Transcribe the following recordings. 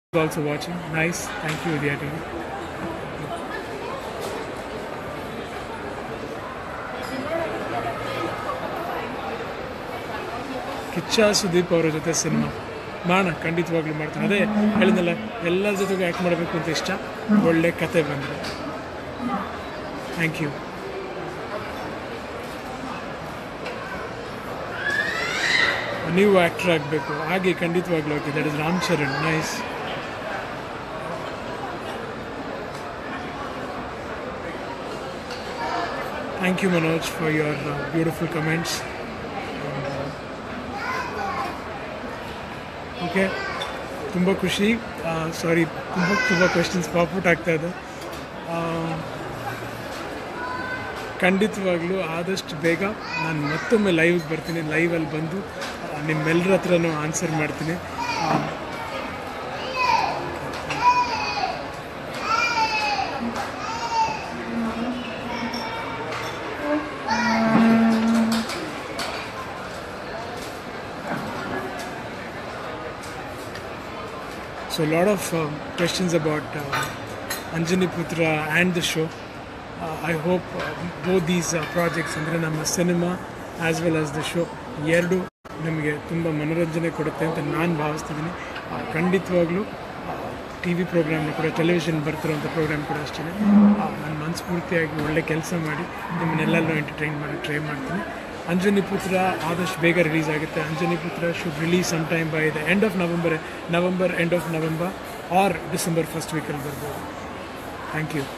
also watching. Nice. Thank you, Vidya TV. Kichcha Sudeep ಅವರ ಜೊತೆ cinema ಮಾಡೋಣ ಖಂಡಿತವಾಗ್ಲೂ ಮಾಡ್ತಾನೆ ಅದೇ ಹೇಳಿದ್ನಲ್ಲ ಎಲ್ಲರ ಜೊತೆಗೂ ಆ್ಯಕ್ಟ್ ಮಾಡಬೇಕು ಅಂತ ಇಷ್ಟ ಒಳ್ಳೆ ಕತೆ ಬಂದರೆ ಥ್ಯಾಂಕ್ ಯು ನೀವು ಆ್ಯಕ್ಟರ್ ಆಗಬೇಕು ಹಾಗೆ ಖಂಡಿತವಾಗ್ಲೂ okay that is Ram Charan nice thank you Manoj for your beautiful comments okay ತುಂಬ ಖುಷಿ ಸಾರಿ ತುಂಬ ತುಂಬ ಕ್ವೆಶನ್ಸ್ ಪಾಪೌಟ್ ಆಗ್ತಾ ಇದೆ ಆ, ಖಂಡಿತವಾಗ್ಲೂ ಆದಷ್ಟು ಬೇಗ ನಾನು ಮತ್ತೊಮ್ಮೆ ಲೈವ್ಗೆ ಬರ್ತೀನಿ ಲೈವಲ್ಲಿ ಬಂದು ಆ, ನಿಮ್ಮೆಲ್ಲರ ಹತ್ರನೂ ಆನ್ಸರ್ ಮಾಡ್ತೀನಿ ಆ, So, a lot of um, questions about uh, Anjani Putra and the show. Uh, I hope uh, both these uh, projects, ಅಂದರೆ ನಮ್ಮ cinema as well as the show ಎರಡು ನಮಗೆ ತುಂಬ ಮನೋರಂಜನೆ ಕೊಡುತ್ತೆ ಅಂತ ನಾನು ಭಾವಿಸ್ತಿದ್ದೀನಿ ಆ, ಖಂಡಿತವಾಗ್ಲೂ ಟಿ ವಿ ಪ್ರೋಗ್ರಾಮ್ನ ಕೂಡ ಟೆಲಿವಿಷನ್ ಬರ್ತಿರೋಂಥ ಪ್ರೋಗ್ರಾಮ್ ಕೂಡ ಅಷ್ಟೇ ನಾನು ಮನಸ್ಫೂರ್ತಿಯಾಗಿ ಒಳ್ಳೆ ಕೆಲಸ ಮಾಡಿ ನಿಮ್ಮನ್ನೆಲ್ಲರೂ ಎಂಟರ್ಟೈನ್ ಮಾಡೋಕ್ಕೆ ಟ್ರೈ ಮಾಡ್ತೀನಿ ಅಂಜನಿ ಪುತ್ರ ಆದಷ್ಟು ಬೇಗ ರಿಲೀಸ್ ಆಗುತ್ತೆ Anjani Putra should release some time by the end of November November end of November or December first ವೀಕಲ್ಲಿ ಬರ್ಬೋದು thank you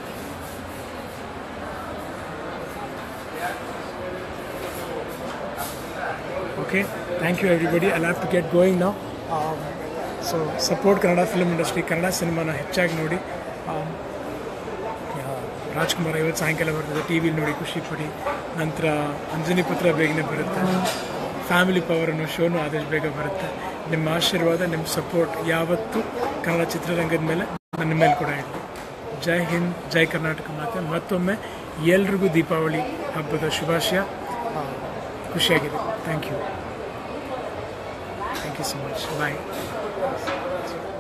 okay thank you everybody I have to get going ನಾವು so support Kannada film industry Kannada ಸಿನಿಮಾನ ಹೆಚ್ಚಾಗಿ ನೋಡಿ um, Rajkumar ಇವತ್ತು ಸಾಯಂಕಾಲ ಬರ್ತದೆ T ವಿಲಿ ನೋಡಿ ಖುಷಿ ಪಡಿ ನಂತರ ಅಂಜನಿ ಪುತ್ರ ಬೇಗನೆ ಬರುತ್ತೆ ಫ್ಯಾಮಿಲಿ ಪವರ್ ಅನ್ನೋ ಶೋನು ಆದಷ್ಟು ಬೇಗ ಬರುತ್ತೆ ನಿಮ್ಮ ಆಶೀರ್ವಾದ ನಿಮ್ಮ ಸಪೋರ್ಟ್ ಯಾವತ್ತೂ ಕನ್ನಡ ಚಿತ್ರರಂಗದ ಮೇಲೆ ನನ್ನ ಮೇಲೆ ಕೂಡ ಇರಲಿ ಜೈ ಹಿಂದ್ ಜೈ ಕರ್ನಾಟಕ ಮಾತೆ ಮತ್ತೊಮ್ಮೆ ಎಲ್ರಿಗೂ ದೀಪಾವಳಿ ಹಬ್ಬದ ಶುಭಾಶಯ ಆ, ಖುಷಿಯಾಗಿದೆ thank you thank you so much bye